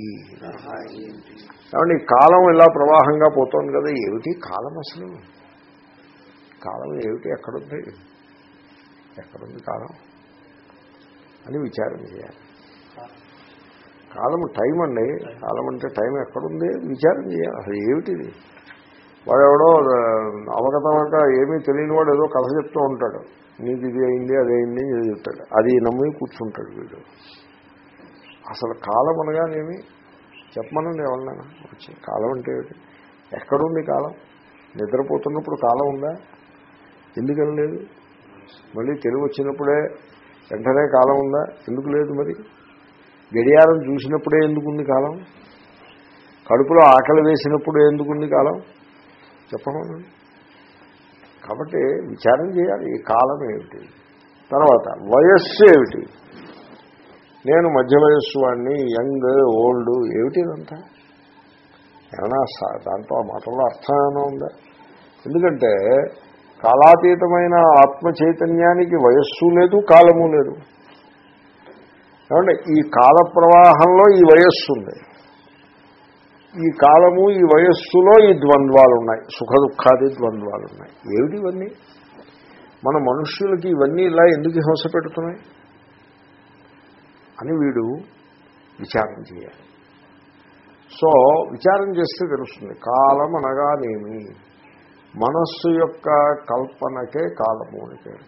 కాబట్టి కాలం ఇలా ప్రవాహంగా పోతోంది కదా ఏమిటి కాలం అసలు కాలం ఏమిటి ఎక్కడుంది ఎక్కడుంది కాలం అని విచారం చేయాలి కాలం టైం అండి కాలం అంటే టైం ఎక్కడుంది విచారం చేయాలి అసలు ఏమిటిది వాడెవడో ఆ, అవగతవక ఏమీ తెలియని వాడు ఏదో కథ చెప్తూ ఉంటాడు నీకు ఇది అయింది అది అయింది అని చెప్తాడు అది నమ్మి కూర్చుంటాడు వీడు అసలు కాలం అనగానేమి చెప్పమనండి ఎవరినైనా వచ్చి కాలం అంటే ఏమిటి ఎక్కడుంది కాలం నిద్రపోతున్నప్పుడు కాలం ఉందా ఎందుకని లేదు మళ్ళీ తెలివి వచ్చినప్పుడే వెంటనే కాలం ఉందా ఎందుకు లేదు మరి గడియారం చూసినప్పుడే ఎందుకుంది కాలం కడుపులో ఆకలి వేసినప్పుడు ఎందుకుంది కాలం చెప్పమనండి కాబట్టి విచారం చేయాలి ఈ కాలం ఏమిటి తర్వాత వయస్సు ఏమిటి నేను మధ్య వయస్సు వాడిని యంగ్ ఓల్డ్ ఏమిటి ఇదంతా ఏమైనా స- దాంట్లో ఆ మాటల్లో అర్థం ఏమైనా ఉందా ఎందుకంటే కాలాతీతమైన ఆత్మ చైతన్యానికి వయస్సు లేదు కాలము లేదు ఏమంటే ఈ కాల ప్రవాహంలో ఈ వయస్సు ఉంది ఈ కాలము ఈ వయస్సులో ఈ ద్వంద్వాలు ఉన్నాయి సుఖ దుఃఖాది ద్వంద్వాలు ఉన్నాయి ఏమిటి ఇవన్నీ మన మనుష్యులకి ఇవన్నీ ఇలా ఎందుకు హింస పెడుతున్నాయి అని వీడు విచారం చేయాలి సో విచారం చేస్తే తెలుస్తుంది కాలం అనగానేమి మనస్సు యొక్క కల్పనకే కాలము అని పేరు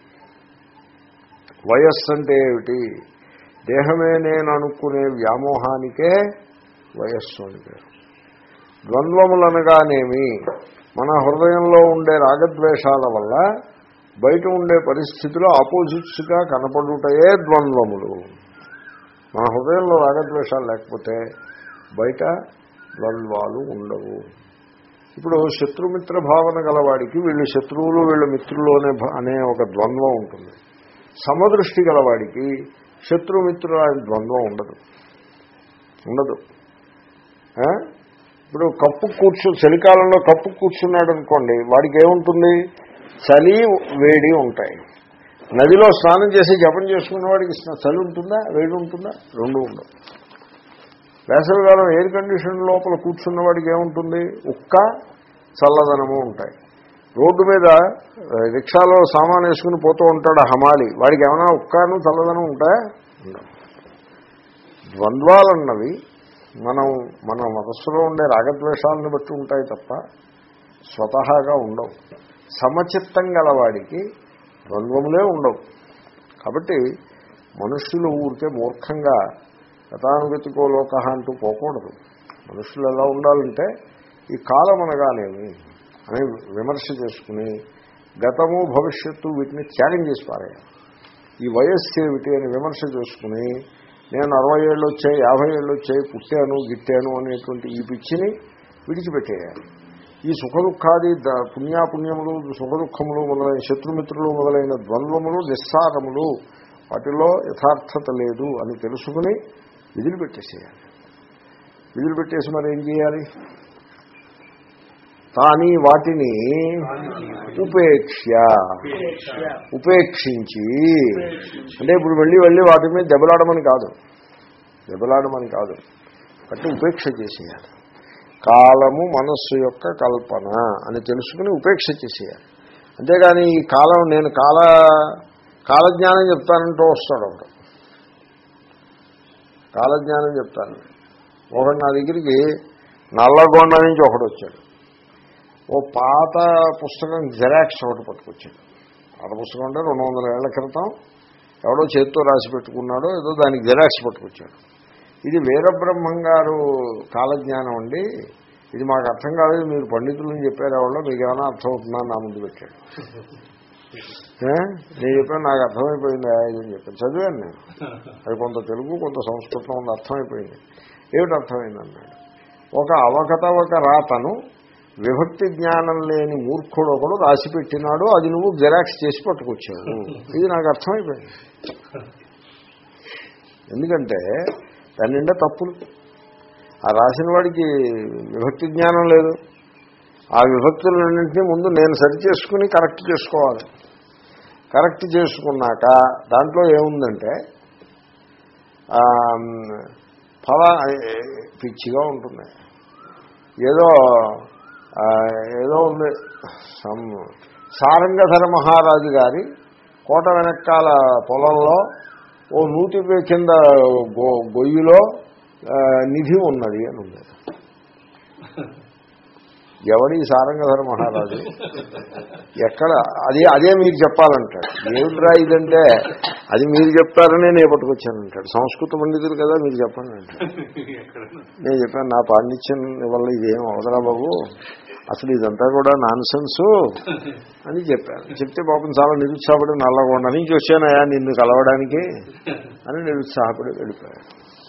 వయస్సు అంటే ఏమిటి దేహమే నేను అనుకునే వ్యామోహానికే వయస్సు అని పేరు ద్వంద్వములనగానేమి మన హృదయంలో ఉండే రాగద్వేషాల వల్ల బయట ఉండే పరిస్థితిలో ఆపోజిట్స్గా కనపడుటయే ద్వంద్వములు మన హృదయంలో రాగద్వేషాలు లేకపోతే బయట ద్వంద్వాలు ఉండవు ఇప్పుడు శత్రుమిత్ర భావన గలవాడికి వీళ్ళు శత్రువులు వీళ్ళు మిత్రులు అనే భ- అనే ఒక ద్వంద్వం ఉంటుంది సమదృష్టి గలవాడికి శత్రుమిత్రులు అనే ద్వంద్వం ఉండదు ఉండదు ఆ? ఇప్పుడు కప్పు కూర్చు చలికాలంలో కప్పు కూర్చున్నాడు అనుకోండి వాడికి ఏముంటుంది చలి వేడి ఉంటాయి నదిలో స్నానం చేసి జపం చేసుకున్న వాడికి స్న- చలి ఉంటుందా వేడి ఉంటుందా రెండు ఉండవు వేసవికాలం ఎయిర్ కండిషన్ లోపల కూర్చున్న వాడికి ఏముంటుంది ఉక్క చల్లదనము ఉంటాయి రోడ్డు మీద ఆ, రిక్షాలో సామాన్ వేసుకుని పోతూ ఉంటాడు ఆ హమాలి వాడికి ఏమైనా ఉక్కాను చల్లదనం ఉంటాయా ఉండవు ద్వంద్వాలన్నవి మనం మన మనస్సులో ఉండే రాగద్వేషాలను బట్టి ఉంటాయి తప్ప స్వతహాగా ఉండవు సమచిత్తం గలవాడికి ద్వంద్వములే ఉండవు కాబట్టి మనుష్యులు ఊరికే మూర్ఖంగా గతానుగతికో లోక అంటూ పోకూడదు మనుషులు ఎలా ఉండాలంటే ఈ కాలం అనగానేమి అని విమర్శ చేసుకుని గతము భవిష్యత్తు వీటిని త్యాగం చేసి పారేయాలి ఈ వయస్సు ఏమిటి అని విమర్శ చేసుకుని నేను అరవై ఏళ్ళు వచ్చాయి యాభై ఏళ్ళు వచ్చాయి పుట్టాను గిట్టాను అనేటువంటి ఈ పిచ్చిని విడిచిపెట్టేయాలి ఈ సుఖదుఖాది ద- పుణ్యాపుణ్యములు సుఖదుఖములు మొదలైన శత్రుమిత్రులు మొదలైన ద్వంద్వములు నిస్సారములు వాటిలో యథార్థత లేదు అని తెలుసుకుని విధులు పెట్టేసేయాలి విధులు పెట్టేసి మరి ఏం చేయాలి కానీ వాటిని ఉపేక్ష ఉపేక్షించి అంటే ఇప్పుడు వెళ్ళి వెళ్ళి వాటి మీద దెబ్బలాడమని కాదు దెబ్బలాడమని కాదు బట్టి ఉపేక్ష చేసేయాలి కాలము మనస్సు యొక్క కల్పన అని తెలుసుకుని ఉపేక్ష చేసేయాలి అంతేగాని ఈ కాలం నేను కాల కాలజ్ఞానం చెప్తానంటూ వస్తాడు ఒకడు కాలజ్ఞానం చెప్తాను ఒకడు నా దగ్గరికి నల్లగొండ నుంచి ఒకడు వచ్చాడు ఓ పాత పుస్తకం జెరాక్స్ ఒకటి పట్టుకొచ్చాడు పాత పుస్తకం అంటే రెండు వందల ఏళ్ల క్రితం ఎవడో చేత్తో రాసి పెట్టుకున్నాడో ఏదో దానికి జెరాక్స్ పట్టుకొచ్చాడు ఇది వీరబ్రహ్మం గారు కాలజ్ఞానం అండి ఇది మాకు అర్థం కాలేదు మీరు పండితులని చెప్పారు ఎవరో మీకు ఏమైనా అర్థం అవుతుందా అని నా ముందు పెట్టాడు ఏ? నేను చెప్పాను నాకు అర్థమైపోయింది ఇది అని చెప్పాను చదివాను నేను అది కొంత తెలుగు కొంత సంస్కృతం ఉంది అర్థమైపోయింది ఏమిటి అర్థమైంది అన్నాడు ఒక అవకతవక రాతను విభక్తి జ్ఞానం లేని మూర్ఖుడు ఒకడు రాసి పెట్టినాడు అది నువ్వు జెరాక్స్ చేసి పట్టుకొచ్చావు ఇది నాకు అర్థమైపోయింది ఎందుకంటే దాని నిండా తప్పులు ఆ రాసిన వాడికి విభక్తి జ్ఞానం లేదు ఆ విభక్తులన్నింటినీ ముందు నేను సరి చేసుకుని కరెక్ట్ చేసుకోవాలి కరెక్ట్ చేసుకున్నాక దాంట్లో ఏముందంటే ఆ, ఫలా పిచ్చిగా ఉంటుంది ఏదో ఆ, ఏదో ఉంది సమ్ సారంగధర మహారాజు గారి కోట వెనకాల పొలంలో ఓ నూతి కింద గొ గొయ్యిలో ఆ, నిధి ఉన్నది అని ఉంది ఎవడి ఈ సారంగధర మహారాజు ఎక్కడ అదే అదే మీరు చెప్పాలంటాడు ఏమిట్రా ఇదంటే అది మీరు చెప్తారనే నేను పట్టుకొచ్చానంటాడు సంస్కృత పండితులు కదా మీరు చెప్పండి అంటాడు నేను చెప్పాను నా పాండిత్యం వల్ల ఇదేం అవదరా బాబు అసలు ఇదంతా కూడా నాన్ అని చెప్పాను చెప్తే పాపం చాలా నిరుత్సాహపడి నల్లగొండ నుంచి వచ్చానయా నిన్ను కలవడానికి అని నిరుత్సాహపడి వెళ్ళిపోయాడు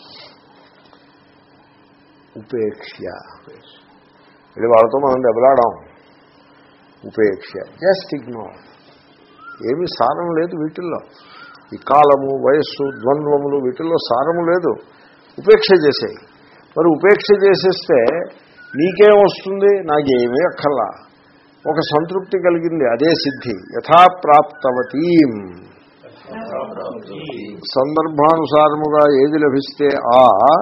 ఉపేక్ష ఇది వాళ్ళతో మనం దెబ్బలాడాం ఉపేక్ష జస్ట్ ఇగ్నోర్ ఏమీ సారం లేదు వీటిల్లో ఈ కాలము వయస్సు ద్వంద్వములు వీటిల్లో సారము లేదు ఉపేక్ష చేసేయి మరి ఉపేక్ష చేసేస్తే నీకేం వస్తుంది నాకేమీ అక్కర్లా ఒక సంతృప్తి కలిగింది అదే సిద్ధి యథాప్రాప్తవతీం సందర్భానుసారముగా ఏది లభిస్తే ఆ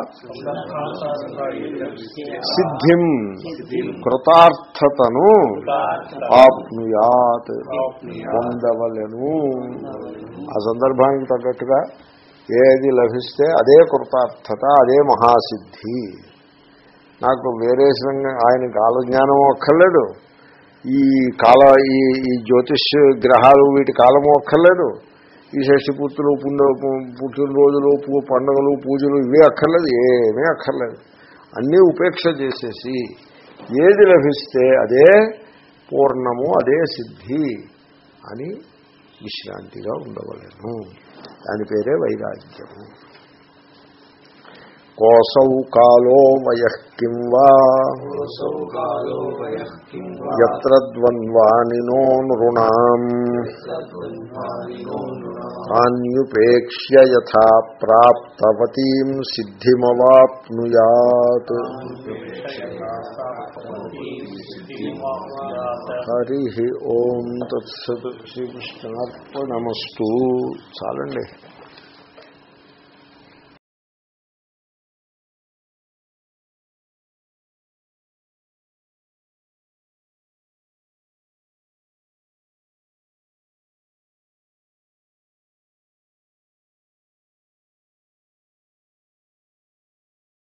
సిద్ధిం కృతార్థతను ఆప్నుయాత్ పొందవలను ఆ సందర్భానికి తగ్గట్టుగా ఏది లభిస్తే అదే కృతార్థత అదే మహాసిద్ధి నాకు వేరే సంగ- ఆయన కాలజ్ఞానం అక్కర్లేదు ఈ కాల ఈ ఈ జ్యోతిష్ గ్రహాలు వీటి కాలము అక్కర్లేదు ఈ షష్టి పూర్తులు పుండ పుట్టినరోజులు పూ పండుగలు పూజలు ఇవే అక్కర్లేదు ఏమీ అక్కర్లేదు అన్నీ ఉపేక్ష చేసేసి ఏది లభిస్తే అదే పూర్ణము అదే సిద్ధి అని విశ్రాంతిగా ఉండవలను దాని పేరే వైరాగ్యము కోసౌ కాలో వయః కిం వా కాలో వయః కిం వా ఎత్ర ద్వంద్వానినో నృణాం అన్యుపేక్ష్య యథా ప్రాప్తవతీం సిద్ధిమవాప్నుయాత్ హరి ఓం తత్సత్ శ్రీకృష్ణార్పణమస్తు చాలండి